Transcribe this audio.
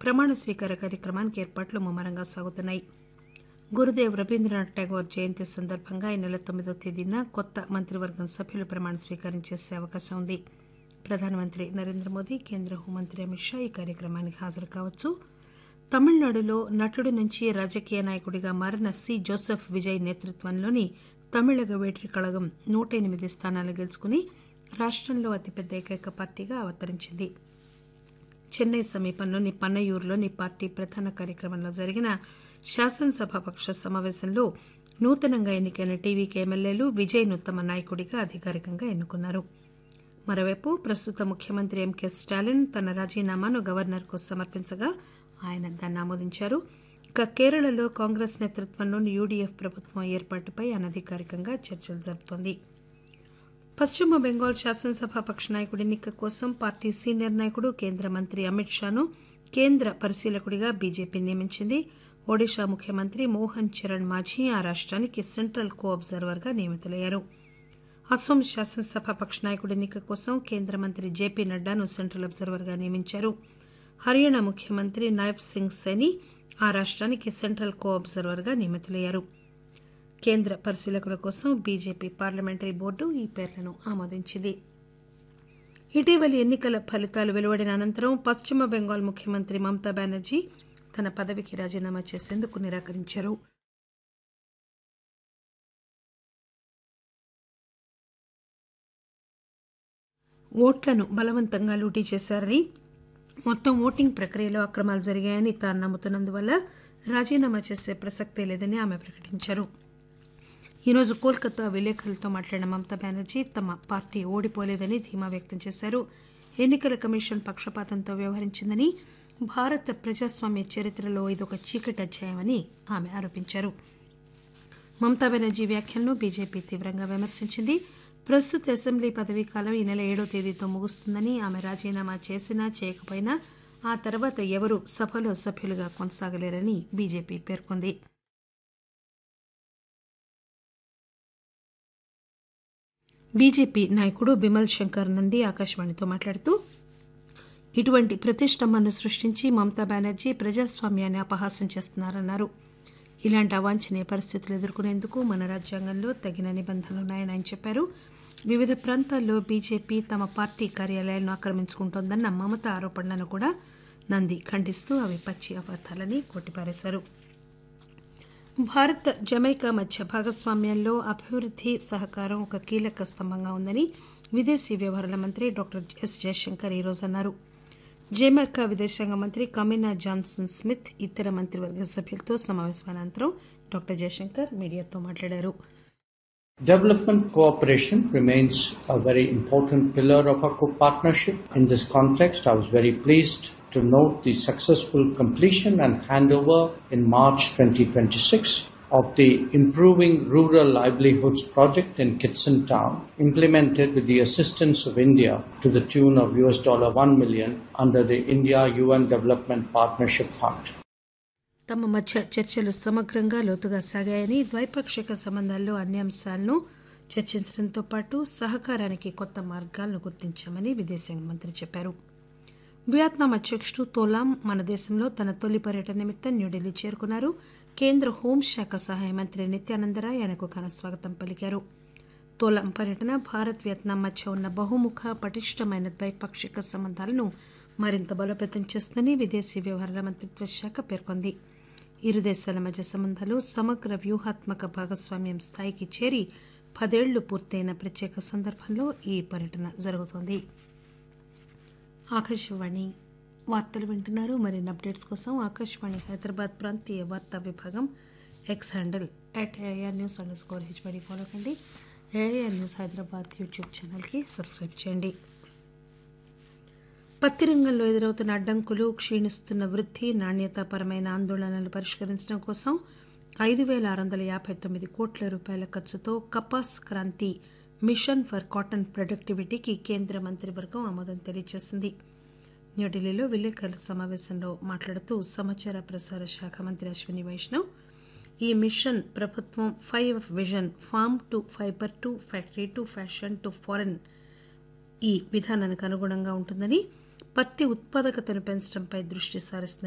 ప్రమాణ స్వీకార కార్యక్రమానికి ఏర్పాట్లు ముమ్మరంగా సాగుతున్నాయి గురుదేవ్ రవీంద్రనాథ్ ఠాగూర్ జయంతి సందర్భంగా ఈ నెల తొమ్మిదో తేదీన కొత్త మంత్రివర్గం సభ్యులు ప్రమాణ స్వీకారం చేసే అవకాశం ఉంది ప్రధానమంత్రి నరేంద్ర మోదీ కేంద్ర హోంమంత్రి అమిత్ షా ఈ కార్యక్రమానికి హాజరు కావచ్చు తమిళనాడులో నటుడి నుంచి రాజకీయ నాయకుడిగా మారిన సి జోసెఫ్ విజయ్ నేతృత్వంలోని తమిళగ వేట్రి కళగం నూట ఎనిమిది స్థానాలు గెలుచుకుని రాష్టంలో అతిపెద్ద ఏకైక పార్టీగా అవతరించింది చెన్నై సమీపంలోని పన్నయూరులోని పార్టీ ప్రధాన కార్యక్రమంలో జరిగిన శాసనసభాపక్ష సమావేశంలో నూతనంగా ఎన్నికైన టీవీకి ఎమ్మెల్యేలు విజయ్ను తమ నాయకుడిగా అధికారికంగా ఎన్నుకున్నారు మరోవైపు ప్రస్తుత ముఖ్యమంత్రి ఎంకే స్టాలిన్ తన రాజీనామాను గవర్నర్కు సమర్పించగా ఆయన దాన్ని ఆమోదించారు ఇక కేరళలో కాంగ్రెస్ నేతృత్వంలోని యూడీఎఫ్ ప్రభుత్వం ఏర్పాటుపై అనధికారికంగా చర్చలు జరుపుతోంది పశ్చిమ బెంగాల్ శాసనసభాపక్ష నాయకుడి ఎన్నిక కోసం పార్టీ సీనియర్ నాయకుడు కేంద్ర మంత్రి అమిత్ షాను కేంద్ర పరిశీలకుడిగా బీజేపీ నియమించింది ఒడిషా ముఖ్యమంత్రి మోహన్ చరణ్ మాఝీ ఆ రాష్ట్రానికి సెంట్రల్ కో అబ్జర్వర్గా నియమితులయ్యారు అస్సోం శాసనసభాపక్ష నాయకుడి ఎన్నిక కోసం కేంద్ర మంత్రి జేపీ నడ్డాను సెంట్రల్ అబ్జర్వర్గా నియమించారు హర్యానా ముఖ్యమంత్రి నాయబ్ సింగ్ సైని ఆ రాష్ట్రానికి సెంట్రల్ కో అబ్జర్వర్గా నియమితులయ్యారు కేంద్ర పరిశీలకుల కోసం బీజేపీ పార్లమెంటరీ బోర్డు ఈ పేర్లను ఆమోదించింది ఇటీవలి ఎన్నికల ఫలితాలు వెలువడిన అనంతరం పశ్చిమ బెంగాల్ ముఖ్యమంత్రి మమతా బెనర్జీ తన పదవికి రాజీనామా చేసేందుకు నిరాకరించారు ఓట్లను బలవంతంగా లూటీ చేశారని మొత్తం ఓటింగ్ ప్రక్రియలో అక్రమాలు జరిగాయని తాను నమ్ముతున్నందువల్ల రాజీనామా చేసే ప్రసక్తే లేదని ఆమె ప్రకటించారు ఈరోజు కోల్కతా విలేకరులతో మాట్లాడిన మమతా బెనర్జీ తమ పార్టీ ఓడిపోలేదని ధీమా వ్యక్తం చేశారు ఎన్నికల కమిషన్ పక్షపాతంతో వ్యవహరించిందని భారత ప్రజాస్వామ్య చరిత్రలో ఇదొక చీకటి అధ్యాయమని ఆమె ఆరోపించారు మమతా బెనర్జీ వ్యాఖ్యలను బీజేపీ తీవ్రంగా విమర్శించింది ప్రస్తుత అసెంబ్లీ పదవీ కాలం ఈ నెల ఏడో తేదీతో ముగుస్తుందని ఆమె రాజీనామా చేసినా చేయకపోయినా ఆ తర్వాత ఎవరూ సభలో సభ్యులుగా కొనసాగలేరని బీజేపీ పేర్కొంది బీజేపీ నాయకుడు బిమల్ శంకర్ నంది ఆకాశవాణితో మాట్లాడుతూ ఇటువంటి ప్రతిష్టంభను సృష్టించి మమతా బెనర్జీ ప్రజాస్వామ్యాన్ని అపహాస్యం చేస్తున్నారన్నారు ఇలాంటి అవాంఛనీయ పరిస్థితులు ఎదుర్కొనేందుకు మన రాజ్యాంగంలో తగిన నిబంధనలున్నాయని ఆయన చెప్పారు వివిధ ప్రాంతాల్లో బీజేపీ తమ పార్టీ కార్యాలయాలను ఆక్రమించుకుంటోందన్న మమత ఆరోపణలను కూడా నంది ఖండిస్తూ అవి పచ్చి అబద్దాలని కొట్టిపారేశారు భారత్ జమైకా మధ్య భాగస్వామ్యంలో అభివృద్ధి సహకారం ఒక కీలక స్తంభంగా ఉందని విదేశీ వ్యవహారాల మంత్రి డాక్టర్ ఎస్ జయశంకర్ ఈరోజు అన్నారు జమైకా విదేశాంగ మంత్రి కమినా జాన్సన్ స్మిత్ ఇతర మంత్రివర్గ సభ్యులతో సమావేశం అనంతరం డాక్టర్ జయశంకర్ మీడియాతో మాట్లాడారు Development cooperation remains a very important pillar of our partnership. In this context, I was very pleased to note the successful completion and handover in March 2026 of the Improving Rural Livelihoods project in Kitson Town, implemented with the assistance of India to the tune of US dollar 1 million under the India UN Development Partnership Fund. తమ మధ్య చర్చలు సమగ్రంగా లోతుగా సాగాయని ద్వైపాక్షిక సంబంధాల్లో అన్ని అంశాలను చర్చించడంతో పాటు సహకారానికి కొత్త మార్గాలను గుర్తించామని విదేశాంగ మంత్రి చెప్పారు వియత్నాం అధ్యక్షుడు తోలాం మన దేశంలో తన తొలి పర్యటన నిమిత్తం న్యూఢిల్లీ చేరుకున్నారు కేంద్ర హోంశాఖ సహాయ మంత్రి నిత్యానందరాయ్ ఆయనకు ఘన స్వాగతం పలికారు తోలాం పర్యటన భారత్ వియత్నాం మధ్య ఉన్న బహుముఖ పటిష్టమైన ద్వైపాక్షిక సంబంధాలను మరింత బలోపేతం చేస్తుందని విదేశీ వ్యవహారాల మంత్రిత్వ శాఖ పేర్కొంది ఇరు దేశాల మధ్య సంబంధాలు సమగ్ర వ్యూహాత్మక భాగస్వామ్యం స్థాయికి చేరి పదేళ్లు పూర్తయిన ప్రత్యేక సందర్భంలో ఈ పర్యటన జరుగుతోంది ఆకాశవాణి వార్తలు వింటున్నారు మరిన్ని అప్డేట్స్ కోసం ఆకాశవాణి హైదరాబాద్ ప్రాంతీయ వార్తా విభాగం X handle at AIR news underscore HYD follow కండి ఏఆర్ న్యూస్ హైదరాబాద్ యూట్యూబ్ ఛానల్కి సబ్స్క్రైబ్ చేయండి పత్తి రంగంలో ఎదురవుతున్న అడ్డంకులు క్షీణిస్తున్న వృద్ధి నాణ్యతాపరమైన ఆందోళనలు పరిష్కరించడం కోసం ఐదు వేల ఆరు వందల యాభై తొమ్మిది కోట్ల రూపాయల ఖర్చుతో Kapas Kranti mission for cotton ప్రొడక్టివిటీకి కేంద్ర మంత్రివర్గం ఆమోదం తెలియజేసింది న్యూఢిల్లీలో విలేకరుల సమావేశంలో మాట్లాడుతూ సమాచార ప్రసార శాఖ మంత్రి అశ్విని వైష్ణవ్ ఈ మిషన్ ప్రభుత్వం five vision farm to fibre to factory to fashion to foreign ఈ విధానానికి అనుగుణంగా ఉంటుందని పత్తి ఉత్పాదకతను పెంచడంపై దృష్టి సారిస్తుంది